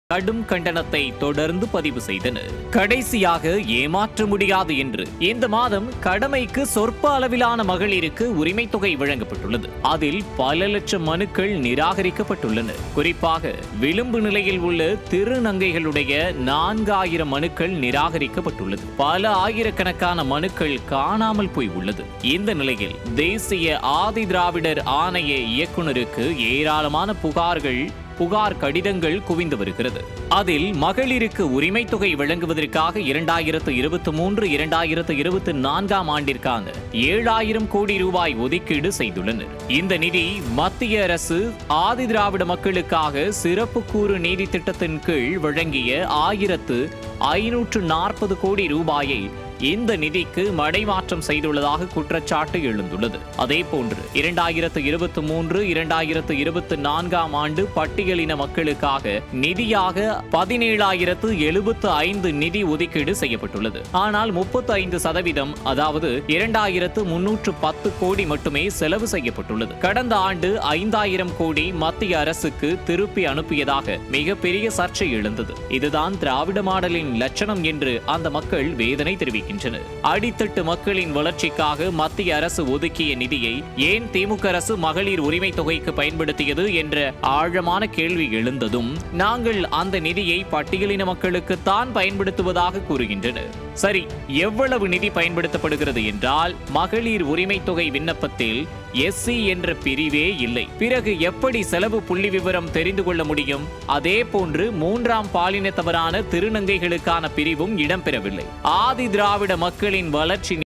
கடும் கண்டனத்தை தொடர்ந்து பதிவு செய்தனர் கடைசியாக ஏமாற்ற முடியாது என்று இந்த மாதம் கடமைக்கு சொற்ப அளவிலான மகளிருக்கு உரிமை தொகை வழங்கப்பட்டுள்ளது அதில் பல லட்சம் மனுக்கள் நிராகரிக்கப்பட்டுள்ளன குறிப்பாக விளிம்பு நிலையில் உள்ள திருநங்கைகளுடைய நான்காயிரம் மனுக்கள் நிராகரிக்கப்பட்டுள்ளது பல ஆயிரக்கணக்கான மனுக்கள் காணாமல் போய் உள்ளது இந்த நிலையில் தேசிய ஆதி திராவிடர் ஆணைய இயக்குனருக்கு ஏராளமான புகார்கள் புகார் கடிதங்கள் குவிந்து வருகிறது அதில் மகளிருக்கு உரிமை தொகை வழங்குவதற்காக இரண்டாயிரத்து இருபத்தி மூன்று இரண்டாயிரத்து இருபத்தி நான்காம் ஆண்டிற்கான ஏழாயிரம் கோடி ரூபாய் ஒதுக்கீடு செய்துள்ளனர் இந்த நிதி மத்திய அரசு ஆதி திராவிட மக்களுக்காக சிறப்பு கூறு நீதி திட்டத்தின் கீழ் வழங்கிய ஆயிரத்து ஐநூற்று நாற்பது கோடி ரூபாயை இந்த நிதிக்கு மடைமாற்றம் செய்துள்ளதாக குற்றச்சாட்டு எழுந்துள்ளது அதே போன்று இரண்டாயிரத்து இருபத்தி மூன்று இரண்டாயிரத்து இருபத்தி நான்காம் ஆண்டு பட்டியலின மக்களுக்காக நிதியாக பதினேழாயிரத்து எழுபத்து ஐந்து நிதி ஒதுக்கீடு செய்யப்பட்டுள்ளது ஆனால் முப்பத்தி ஐந்து சதவீதம் அதாவது இரண்டாயிரத்து முன்னூற்று பத்து கோடி மட்டுமே செலவு செய்யப்பட்டுள்ளது கடந்த ஆண்டு ஐந்தாயிரம் கோடி மத்திய அரசுக்கு திருப்பி அனுப்பியதாக மிகப்பெரிய சர்ச்சை எழுந்தது இதுதான் திராவிட மாடலின் லட்சணம் என்று அந்த மக்கள் வேதனை தெரிவிக்கின்றனர் அடித்தட்டு மக்களின் வளர்ச்சிக்காக மத்திய அரசு ஒதுக்கிய நிதியை ஏன் திமுக அரசு மகளிர் உரிமை தொகைக்கு பயன்படுத்தியது என்ற ஆழமான கேள்வி எழுந்ததும் நாங்கள் அந்த நிதியை பட்டியலின மக்களுக்கு தான் பயன்படுத்துவதாக கூறுகின்றனர் சரி எவ்வளவு நிதி பயன்படுத்தப்படுகிறது என்றால் மகளிர் உரிமை தொகை விண்ணப்பத்தில் எஸ்சி என்ற பிரிவே இல்லை பிறகு எப்படி செலவு புள்ளி விவரம் தெரிந்து கொள்ள முடியும் அதே போன்று மூன்றாம் பாலினத்தவரான திருநங்கைகளுக்கான பிரிவும் இடம்பெறவில்லை ஆதி திராவிட மக்களின் வளர்ச்சி